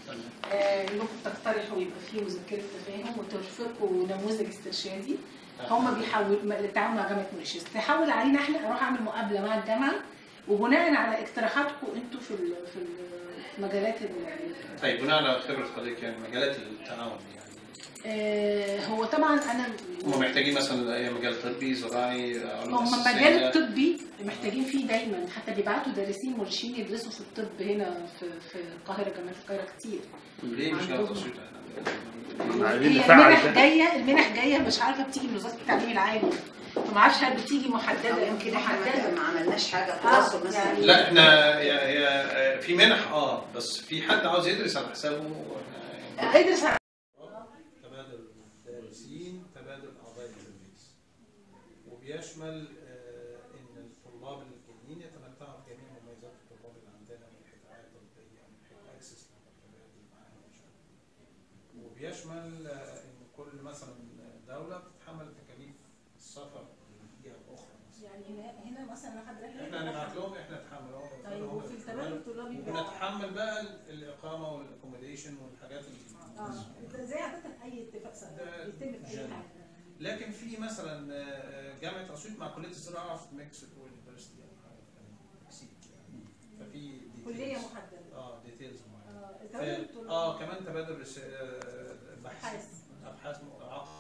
آه، انكم تقترحوا يبقى فيه مذكره تفاهم وترفقوا نموذج استرشادي هم بيحول للتعاون مع جامعه موريشيوس تحول علينا احنا اروح اعمل مقابله مع الجامعه وبناء على اقتراحاتكم انتوا في ال- في المجالات ال- طيب بناء على خبره حضرتك يعني مجالات التعاون يعني آه، هو طبعا انا هم محتاجين مثلا أي مجال طبي زراعي علوم هم أساسية. المجال الطبي محتاجين فيه دايما حتى بيبعتوا دارسين مرشدين يدرسوا في الطب هنا في في القاهره جامعه القاهره كتير ليه مش جامعه عندهم. اسيوط احنا عايزين هي نفعل المنح ده جايه المنح جايه مش عارفه بتيجي من وزاره التعليم العالي فما اعرفش هل بتيجي أو محدده يمكن احنا ما- محدده ما عملناش حاجه في آه، مصر مثلا يعني- لا احنا هي هي في منح اه بس في حد عاوز يدرس على حسابه آه، ادرس على- تبادل الدارسين تبادل اعضاء التدريس وبيشمل آه، ان الطلاب الجايين يتمتعوا بجميع مميزات الطلاب اللي عندنا من حيث رعايه طبيه من حيث اكسس للتبادل معاهم ومش عارف إيه. وبيشمل آه، ان كل مثلا دوله بتتحمل تكاليف السفر للجهه الاخرى مثلا يعني هنا هنا مثلا حضرتك احنا هنبعت لهم احنا نتحمل طيب وفي التبادل الطلابي بقى- ونتحمل بقى الاقامه والاكوموديشن والحاجات اللي اه زي عاده اي اتفاق سنوي ده بيتم في اي جنرال. حاجه لكن في مثلا آه، جامعه اسيوط مع كليه الزراعه في مكسيكو يونيفرستي مكسيك ففي كليه details. محدده اه ديتيلز معينه اه ف- التبادل الطلابي اه كمان تبادل رس- آه، بحث أبحاث. ابحاث م- عقد